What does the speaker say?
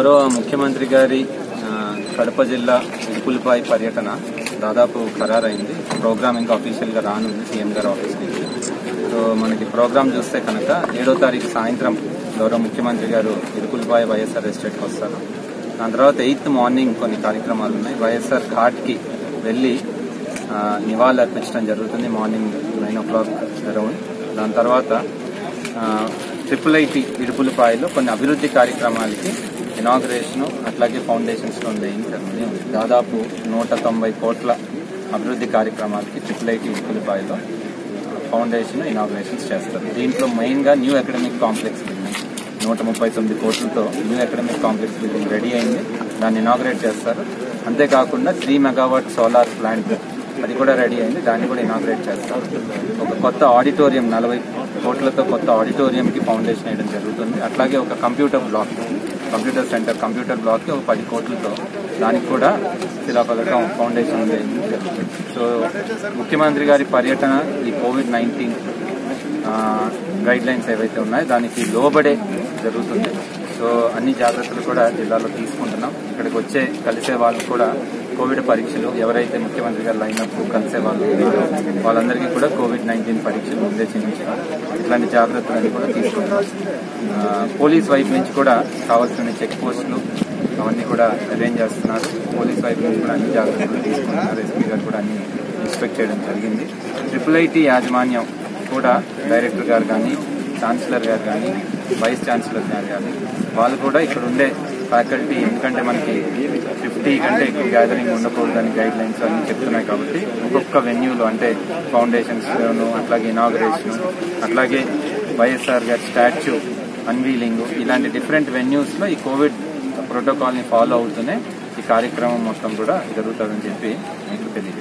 గౌరవ ముఖ్యమంత్రి గారి ఆ, కడప జిల్లా ఇడుపులపై పర్యటన దాదాపు ఖరారైంది ప్రోగ్రామ్ ఇంకా అఫీషియల్ గా రానుంది సీఎం గారి ఆఫీస్ నుంచి సో మనకి ప్రోగ్రామ్ చూస్తే కనుక ఏడో తారీఖు సాయంత్రం గౌరవ ముఖ్యమంత్రి గారు ఇడుపులపై వైఎస్ఆర్ ఎస్టేట్కి వస్తారు దాని తర్వాత ఎయిత్ మార్నింగ్ కొన్ని కార్యక్రమాలు ఉన్నాయి వైఎస్ఆర్ ఘాట్కి వెళ్ళి ఆ, నివాళులు అర్పించడం జరుగుతుంది morning nine o'clock around దాని తర్వాత ట్రిపుల్ ఐటీ ఇడుపులపాయలో కొన్ని అభివృద్ధి కార్యక్రమాలకి ఇనాగ్రేషన్ అట్లాగే ఫౌండేషన్ స్టోన్ వేయింగ్ జరుగుతుంది దాదాపు నూట తొంభై కోట్ల అభివృద్ధి కార్యక్రమాలకి ట్రిపుల్ ఐటీ ఇడుపులపాయలో ఫౌండేషన్ ఇనాగ్రేషన్స్ చేస్తారు దీంట్లో మెయిన్గా న్యూ అకాడమిక్ కాంప్లెక్స్ బిల్డింగ్ నూట ముప్పై తొమ్మిది కోట్లతో new academic complex building ready అయింది దాన్ని ఇనాగ్రేట్ చేస్తారు అంతేకాకుండా త్రీ మెగావాట్ సోలార్ ప్లాంట్ అది కూడా రెడీ అయింది దాన్ని కూడా ఇనాగ్రేట్ చేస్తారు ఒక కొత్త ఆడిటోరియం నలభై కోట్లతో కొత్త ఆడిటోరియంకి ఫౌండేషన్ వేయడం జరుగుతుంది అట్లాగే ఒక computer block computer centre computer బ్లాక్కి ఒక పది కోట్లతో దానికి కూడా శిలాపథకం ఫౌండేషన్ వేయడం జరుగుతుంది సో ముఖ్యమంత్రి గారి పర్యటన ఈ కోవిడ్ నైన్టీన్ గైడ్ లైన్స్ ఏవైతే ఉన్నాయో దానికి లోబడే జరుగుతుంది సో అన్ని జాగ్రత్తలు కూడా జిల్లాలో తీసుకుంటున్నాం ఇక్కడికి వచ్చే కలిసే వాళ్ళు కూడా కోవిడ్ పరీక్షలు ఎవరైతే ముఖ్యమంత్రి గారు లైనప్ కలిసే వాళ్ళు ఉన్నారో వాళ్ళందరికీ కూడా కోవిడ్ నైన్టీన్ పరీక్షలు ముందే చేయించారు ఇట్లాంటి జాగ్రత్తలన్నీ కూడా తీసుకుంటున్నాం ఆ, పోలీస్ వైపు నుంచి కూడా కావాల్సిన చెక్ పోస్టులు అవన్నీ కూడా అరేంజ్ చేస్తున్నారు పోలీస్ వైపు నుంచి కూడా అన్ని జాగ్రత్తలు తీసుకుంటున్నారు ఎస్పీ గారు కూడా అన్ని ఇన్స్పెక్ట్ చేయడం జరిగింది ట్రిపుల్ ఐటీ యాజమాన్యం కూడా డైరెక్టర్ గారు కానీ ఛాన్సలర్ గారు కానీ వైస్ ఛాన్సలర్ గారు కానీ వాళ్ళు కూడా ఇక్కడ ఉండే ఫ్యాకల్టీ ఎందుకంటే మనకి ఫిఫ్టీ కంటే ఎక్కువ గ్యాదరింగ్ ఉండకూడదని గైడ్ లైన్స్ అన్ని చెప్తున్నాయి కాబట్టి ఒక్కొక్క వెన్యూలో అంటే ఫౌండేషన్స్ అట్లాగే ఇనాగరేషన్ అట్లాగే వైఎస్ఆర్ గారి స్టాచ్యూ అన్వీలింగ్ ఇలాంటి డిఫరెంట్ వెన్యూస్లో ఈ కోవిడ్ ప్రోటోకాల్ని ఫాలో అవుతూనే ఈ కార్యక్రమం మొత్తం కూడా జరుగుతుందని చెప్పి మీకు తెలియదు